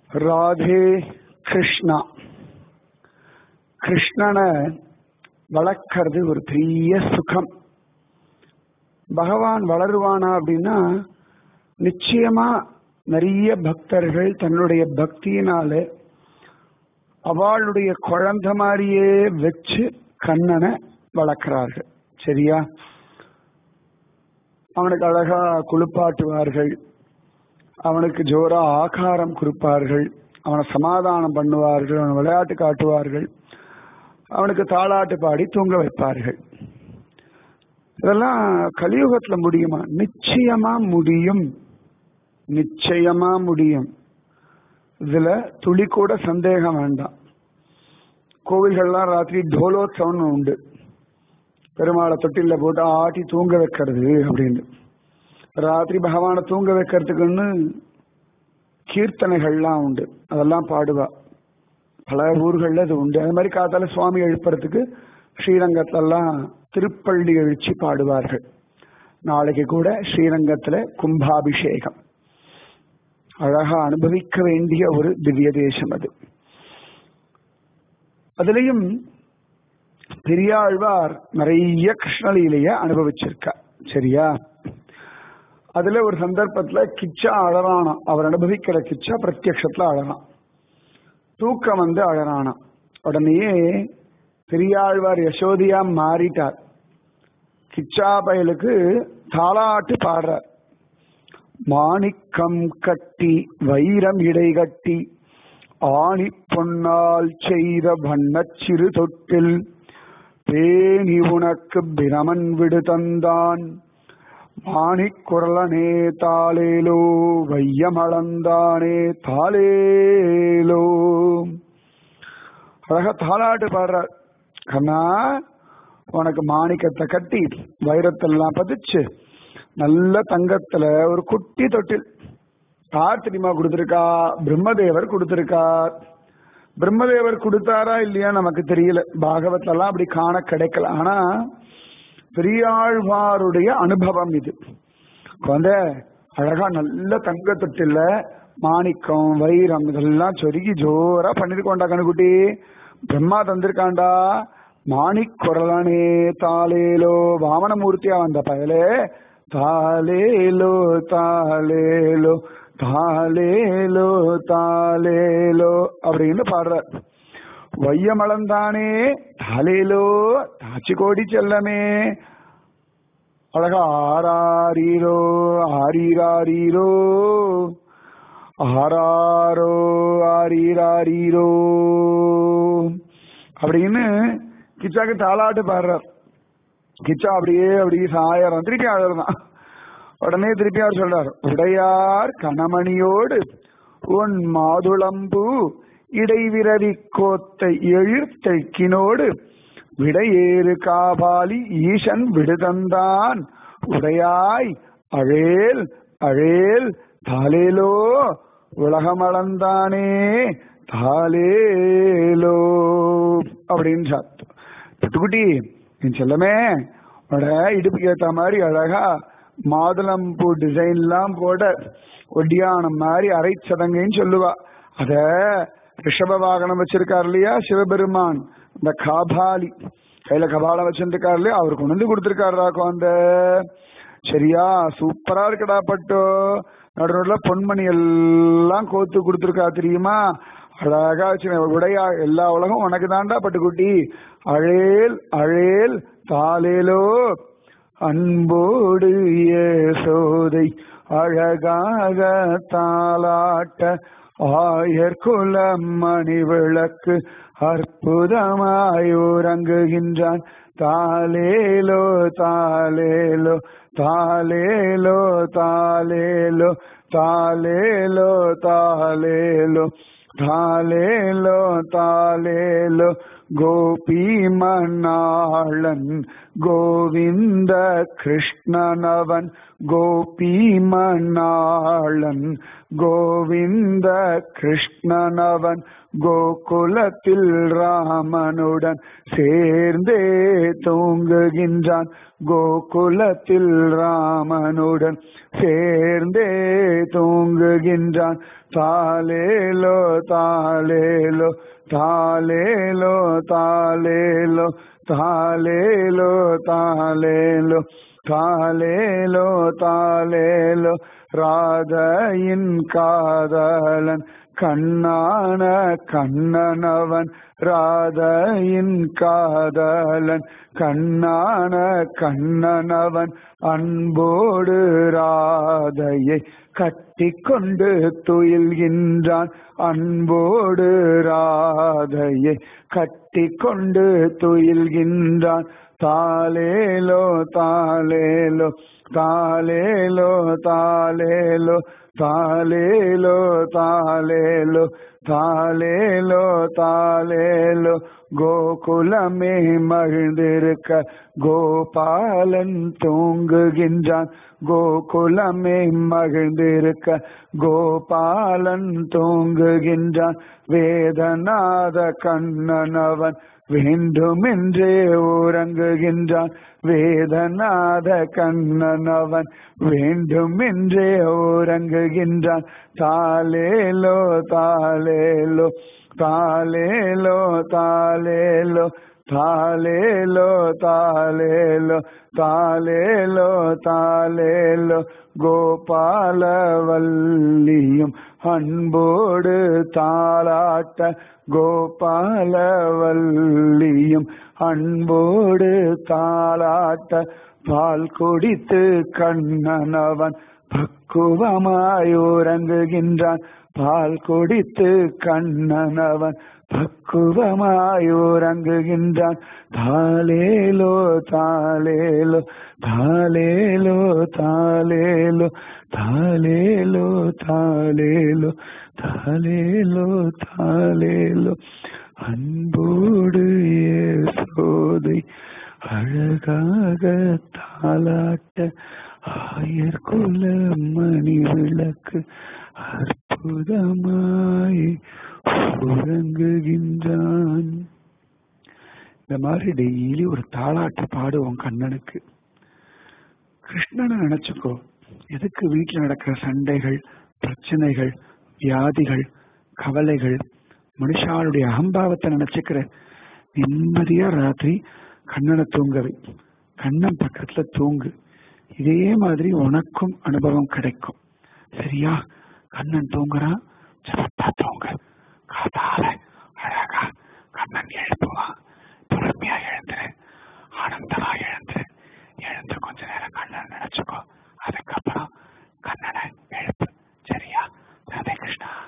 ராதே கிருஷ்ணா கிருஷ்ணனை வளர்க்கறது ஒரு பெரிய சுகம் பகவான் வளருவானா அப்படின்னா நிச்சயமா நிறைய பக்தர்கள் தன்னுடைய பக்தியினால அவளுடைய குழந்தை மாதிரியே வச்சு கண்ணனை வளர்க்கிறார்கள் சரியா அவனுக்கு அழகா குளிப்பாட்டுவார்கள் அவனுக்கு ஜோரா ஆகாரம் கொடுப்பார்கள் அவனை சமாதானம் பண்ணுவார்கள் அவனை விளையாட்டு காட்டுவார்கள் அவனுக்கு தாளாட்டு பாடி தூங்க வைப்பார்கள் இதெல்லாம் கலியுகத்துல முடியுமா நிச்சயமா முடியும் நிச்சயமா முடியும் இதுல துளி கூட சந்தேகம் வேண்டாம் கோவில்கள்லாம் ராத்திரி டோலோத்சவம்னு உண்டு பெருமாளை தொட்டில போட்டு ஆட்டி தூங்க வைக்கிறது அப்படின்னு ராத்திரி பகவானை தூங்க வைக்கிறதுக்குன்னு கீர்த்தனைகள்லாம் உண்டு அதெல்லாம் பாடுவா பல ஊர்கள்ல அது உண்டு அது மாதிரி காத்தால சுவாமி எழுப்புறதுக்கு ஸ்ரீரங்கத்திலலாம் திருப்பள்ளி எழுச்சி பாடுவார்கள் நாளைக்கு கூட ஸ்ரீரங்கத்துல கும்பாபிஷேகம் அழகா அனுபவிக்க வேண்டிய ஒரு திவ்ய தேசம் அது அதுலயும் பெரியாழ்வார் நிறைய கிருஷ்ணலீலைய அனுபவிச்சிருக்கார் சரியா அதுல ஒரு சந்தர்ப்பத்துல கிச்சா அழறானாம் அவர் அனுபவிக்கிற கிச்சா பிரத்யக்ஷத்துல அழறான் தூக்கம் வந்து அழறானாம் உடனேயே பெரியாழ்வார் யசோதியா மாறிட்டார் கிச்சா பயலுக்கு தாளாட்டு பாடுறார் மாணிக்கம் கட்டி வைரம் இடை கட்டி ஆணி பொன்னால் செய்த வண்ணச் சிறு தொட்டில் பேணி உனக்கு பிரமன் விடு தந்தான் மாணிக்குரலனே தாளேலோ வையமளந்தானே தாளேலோ அழகா தாளாட்டு பாடுறார் கண்ணா உனக்கு மாணிக்கத்தை கட்டி வைரத்தெல்லாம் பதிச்சு நல்ல தங்கத்துல ஒரு குட்டி தொட்டில் யார் தெரியுமா கொடுத்திருக்கா பிரம்மதேவர் கொடுத்திருக்கார் பிரம்மதேவர் கொடுத்தாரா இல்லையா நமக்கு தெரியல பாகவத்ல எல்லாம் அப்படி காண கிடைக்கல ஆனா பெரியாழ்வாருடைய அனுபவம் இது குழந்தை அழகா நல்ல தங்க தொட்டில மாணிக்கம் வைரம் இதெல்லாம் சொருகி ஜோரா பண்ணிருக்கோண்டா கணுக்குட்டி பிரம்மா தந்திருக்காண்டா மாணிக் குரலனே தாலேலோ வாமனமூர்த்தியா வந்த பயலே தாலேலோ தாலேலோ தாலேலோ தாலேலோ அப்படின்னு பாடுறார் வையமளந்தானே தாலேலோ தாச்சி கோடி செல்லமே அழகா ஆராரீரோ ஆரீராரீரோ ஆராரோ ஆரீராரீரோ அப்படின்னு கிச்சாக்கு தாளாட்டு பாடுறார் கிச்சா அப்படியே அப்படியே சாயறம் திருப்பி ஆடுறதான் உடனே திருப்பி அவர் சொல்றார் உடையார் கணமணியோடு உன் மாதுளம்பூ இடைவிரவி கோத்தை எழிர்த்தைக்கினோடு விடையேறு காபாலி ஈசன் விடுதந்தான் உடையாய் அழேல் அழேல் தாலேலோ உலகமளந்தானே தாலேலோ அப்படின்னு சாத்து புட்டுக்குட்டி என் செல்லமே உன்னோட இடுப்புக்கு ஏத்த மாதிரி அழகா மாதுளம்பூ டிசைன்லாம் போட ஒட்டியானம் மாதிரி அரை சதங்கைன்னு சொல்லுவா அத ரிஷப வாகனம் வச்சிருக்காரு இல்லையா சிவபெருமான் இந்த காபாலி கையில கபாலம் வச்சிருக்காரு இல்லையா அவர் கொண்டு வந்து கொடுத்திருக்காருடா குழந்த சரியா சூப்பரா இருக்குடா பட்டோ நடுநடுல பொன்மணி எல்லாம் கோத்து கொடுத்துருக்கா தெரியுமா அழகா வச்சு உடையா எல்லா உலகம் உனக்கு தாண்டா பட்டுக்குட்டி அழேல் அழேல் தாலேலோ அன்போடு சோதை அழகாக தாளாட்ட ஆயர் குலம் மணி விளக்கு அற்புதமாய் உறங்குகின்றான் தாலேலோ தாலேலோ தாலேலோ தாலேலோ தாலேலோ தாலேலோ தாலேலோ தாலேலோ கோபிமணாளன் கோவிந்த கிருஷ்ணனவன் கோபிமணாளன் கோவிந்த கிருஷ்ணனவன் கோகுலத்தில் ராமனுடன் சேர்ந்தே தூங்குகின்றான் கோகுலத்தில் ராமனுடன் சேர்ந்தே தூங்குகின்றான் தாலேலோ தாலேலோ தாலேலோ தாலேலோ தாலேலோ தாலேலோ தாலேலோ தாலேலோ ராதையின் காதலன் கண்ணான கண்ணனவன் ராதையின் காதலன் கண்ணான கண்ணனவன் அன்போடு ராதையை கட்டிக்கொண்டு துயில்கின்றான் அன்போடு ராதையை கட்டிக்கொண்டு துயில்கின்றான் தாலேலோ தாலேலோ தாலேலோ தாலேலோ தாலேலோ தாலேலோ தாலேலோ தாலேலோ கோகுலமே மகிழ்ந்திருக்க கோபாலன் தூங்குகின்றான் கோகுலமே மகிழ்ந்திருக்க கோபாலன் தூங்குகின்றான் வேதநாத கண்ணனவன் வேண்டுமென்றே உறங்குகின்றான் வேதநாத கண்ணனவன் வேண்டுமென்றே உறங்குகின்றான் தாலேலோ தாலேலோ தாலேலோ தாலேலோ தாலேலோ தாலேலோ தாலேலோ தாலேலோ கோபாலவல்லியும் அன்போடு தாளாட்ட கோபாலவல்லியும் அன்போடு தாளாட்ட பால் குடித்து கண்ணனவன் பக்குவமாய் உறங்குகின்றான் பால் குடித்து கண்ணனவன் பக்குவமாய் உறங்குகின்றான் தாலேலோ தாலேலோ தாலேலோ தாலேலோ தாலேலோ தாலேலோ தாலேலோ தாலேலோ அன்போடு சோதை அழகாக தாளாட்ட ஆயர் குல மணி விளக்கு அற்புதமாய் உறங்குகின்றான் இந்த மாதிரி டெய்லி ஒரு தாளாட்டு பாடுவோம் கண்ணனுக்கு கிருஷ்ணனை நினைச்சுக்கோ எதுக்கு வீட்டில் நடக்கிற சண்டைகள் பிரச்சனைகள் வியாதிகள் கவலைகள் மனுஷாளுடைய அகம்பாவத்தை நினைச்சுக்கிற நிம்மதியா ராத்திரி கண்ணனை தூங்கவை கண்ணன் பக்கத்துல தூங்கு இதே மாதிரி உனக்கும் அனுபவம் கிடைக்கும் சரியா கண்ணன் தூங்குறான் சிறப்பா தூங்கு காதால அழகா கண்ணன் எழுப்புவான் பொறுமையா எழுந்துரு ஆனந்தமா எழுந்துரு எழுந்து கொஞ்ச நேரம் கண்ணன் நினைச்சுக்கோ அதுக்கப்புறம் கண்ணனை எழுப்பு சரியா ராதே கிருஷ்ணா